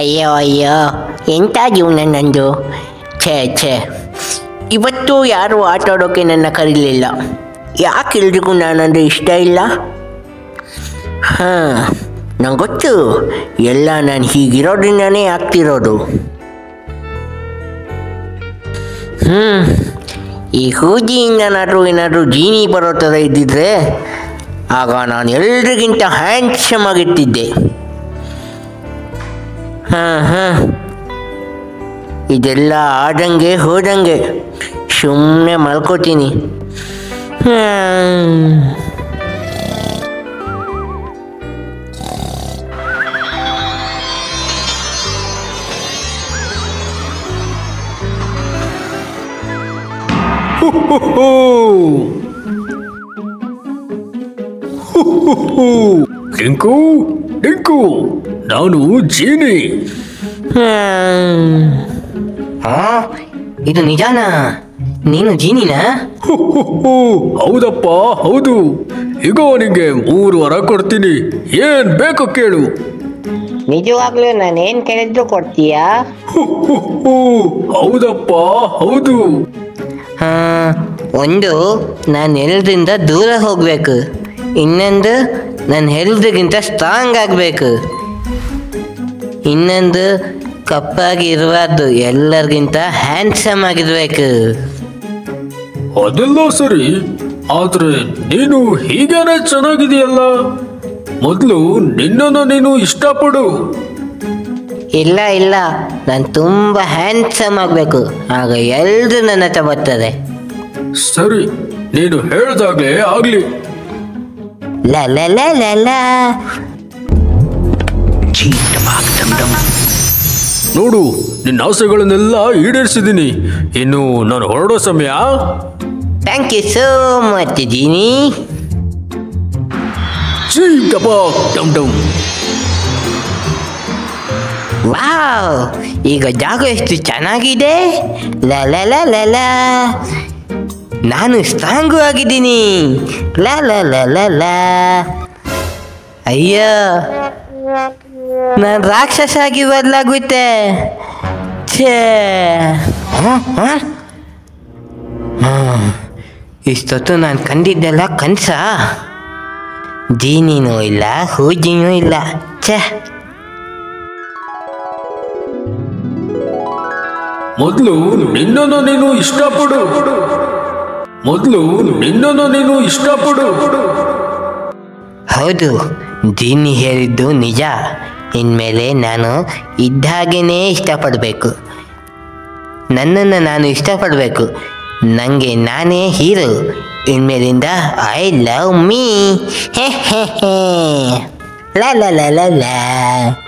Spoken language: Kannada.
ಅಯ್ಯೋ ಅಯ್ಯೋ ಎಂಥ ಜೀವನ ನಂದು ಛೇ ಛೇ ಇವತ್ತು ಯಾರು ಆಟ ಆಡೋಕ್ಕೆ ನನ್ನ ಕರೀಲಿಲ್ಲ ಯಾಕೆ ಎಲ್ರಿಗೂ ನಾನಂದ್ರೆ ಇಷ್ಟ ಇಲ್ಲ ಹಾಂ ನಂಗೆ ಗೊತ್ತು ಎಲ್ಲ ನಾನು ಹೀಗಿರೋದ್ರಿಂದನೇ ಆಗ್ತಿರೋದು ಹ್ಞೂ ಈ ಹೂಜಿಯಿಂದನಾದ್ರೂ ಏನಾದರೂ ಜೀನಿ ಬರೋ ಥರ ಇದ್ದಿದ್ರೆ ಆಗ ನಾನು ಎಲ್ರಿಗಿಂತ ಹ್ಯಾಂಡ್ಸಮ್ ಆಗಿರ್ತಿದ್ದೆ ಹಾಂ ಹಾಂ ಇದೆಲ್ಲ ಆದಂಗೆ ಹೋದಂಗೆ ಸುಮ್ಮನೆ ಮಲ್ಕೋತೀನಿ ಹಾಂ ಡಿಂಕು ಡಿಂಕು ನಾನು ಜೀನಿ ಹಾಂ ಇದು ನಿಜಾನಾ ನೀನು ಜೀನಿನಾ ಹೌದಪ್ಪ ಹೌದು ಈಗ ನಿಂಗೆ ಮೂರು ವರ ಕೊಡ್ತೀನಿ ಏನ್ ಬೇಕು ಕೇಳು ನಿಜವಾಗ್ಲೂ ನಾನೇನು ಕೇಳಿದ್ರು ಕೊಡ್ತೀಯಾ ಹೌದಪ್ಪ ಹೌದು ಹಾಂ ಒಂದು ನಾನು ಎಲ್ರಿಂದ ದೂರ ಹೋಗಬೇಕು ಇನ್ನೊಂದು ನಾನು ಎಲ್ರಿಗಿಂತ ಸ್ಟ್ರಾಂಗ್ ಆಗಬೇಕು ಇನ್ನೊಂದು ಕಪ್ಪಾಗಿ ಇರಬಾರ್ದು ಎಲ್ಲರಿಗಿಂತ ಹ್ಯಾಂಡ್ಸಮ್ ಆಗಿರ್ಬೇಕು ಅದೆಲ್ಲ ಸರಿ ಆದ್ರೆ ನೀನು ಹೀಗೇನೆ ಚೆನ್ನಾಗಿದೆಯಲ್ಲ ಮೊದಲು ನಿನ್ನನ್ನು ನೀನು ಇಷ್ಟಪಡು ಇಲ್ಲ ಇಲ್ಲ ನಾನು ತುಂಬ ಹ್ಯಾಂಡ್ಸಮ್ ಆಗಬೇಕು ಆಗ ಎಲ್ಲರೂ ನನ್ನ ಹತ್ರ ಬರ್ತಾರೆ ಸರಿ ನೀನು ಹೇಳ್ದಾಗ್ಲೇ ಆಗ್ಲಿ ಲ ಲ ಲ ಲ ಲ ನೋಡು ನಿನ್ನ ಆಸೆಗಳನ್ನೆಲ್ಲ ಈಡೇರಿಸಿದ್ದೀನಿ ಇನ್ನು ನಾನು ಹೊರಡೋ ಸಮಯ thank you so much Genie ji ಡಬಾಕ್ ಡಮ್ ಡಮ್ ವಾವ್ ಈಗ ಜಾಗ ಎಷ್ಟು ಚೆನ್ನಾಗಿದೆ ಲ ಲ ಲ ಲ ಲ ನಾನು ಸ್ಟ್ರಾಂಗು ಆಗಿದ್ದೀನಿ ಲ ಲ ಲ ಲ ಲ ಅಯ್ಯೋ ನಾನು ರಾಕ್ಷಸ ಆಗಿ ಬದಲಾಗುತ್ತೆ ಛೇ ಹ? ಹ? ಹ್ಮ್. ಇಷ್ಟೊತ್ತು ನಾನು ಕಂಡಿದ್ದೆಲ್ಲ ಕನಸ ಜೀನಿನೂ ಇಲ್ಲ ಹೂಜಿನೂ ಇಲ್ಲ ಛೇ ಮೊದಲು ನಿನ್ನನ್ನು ನೀನು ಇಷ್ಟಪಡು ಮೊದಲು ನಿನ್ನನ್ನು ನೀನು ಇಷ್ಟಪಡು ಹೌದು ಜೀನಿ ಹೇಳಿದ್ದು ನಿಜ ಇನ್ಮೇಲೆ ನಾನು ಇದ್ದ ಹಾಗೇನೇ ಇಷ್ಟಪಡಬೇಕು ನನ್ನನ್ನು ನಾನು ಇಷ್ಟಪಡಬೇಕು ನನಗೆ ನಾನೇ ಹೀರೋ ಇನ್ಮೇಲಿಂದ I love me hey hey hey ಲ ಲ ಲ ಲ ಲ